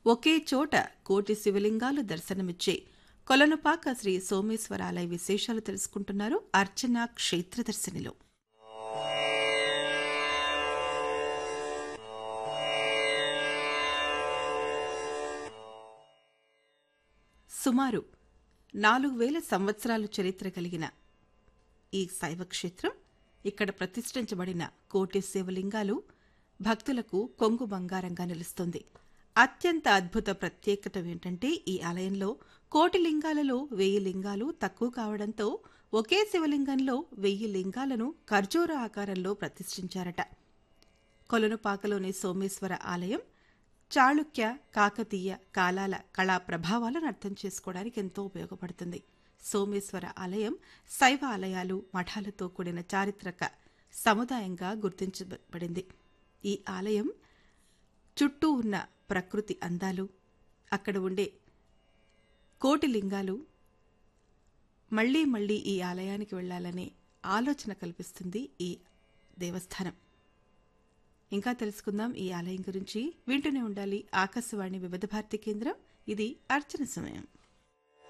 ఒకే చోట కోటి శివలింగాలు దర్శనమిచ్చే కొలనుపాక శ్రీ సోమేశ్వరాలయ విశేషాలు తెలుసుకుంటున్నారు అర్చన క్షేత్రదర్శినిలో సుమారు నాలుగు వేల సంవత్సరాల చరిత్ర కలిగిన ఈ శైవ క్షేత్రం ఇక్కడ ప్రతిష్ఠించబడిన కోటి శివలింగాలు భక్తులకు కొంగు బంగారంగా నిలుస్తుంది అత్యంత అద్భుత ప్రత్యేకత ఏంటంటే ఈ ఆలయంలో కోటి లింగాలలో వెయ్యి లింగాలు తక్కువ కావడంతో ఒకే శివలింగంలో వెయ్యి లింగాలను ఖర్జూర ఆకారంలో ప్రతిష్ఠించారట కొలనుపాకలోని సోమేశ్వర ఆలయం చాళుక్య కాకతీయ కాలాల కళా ప్రభావాలను అర్థం చేసుకోవడానికి ఎంతో ఉపయోగపడుతుంది సోమేశ్వర ఆలయం శైవ ఆలయాలు మఠాలతో కూడిన చారిత్రక సముదాయంగా గుర్తించబడింది ఈ ఆలయం చుట్టూ ఉన్న ప్రకృతి అందాలు అక్కడ ఉండే కోటి లింగాలు మళ్లీ మళ్లీ ఈ ఆలయానికి వెళ్లాలనే ఆలోచన కల్పిస్తుంది ఈ దేవస్థానం ఇంకా తెలుసుకుందాం ఈ ఆలయం గురించి వింటూనే ఉండాలి ఆకాశవాణి వివిధ భారతి కేంద్రం ఇది అర్చన సమయం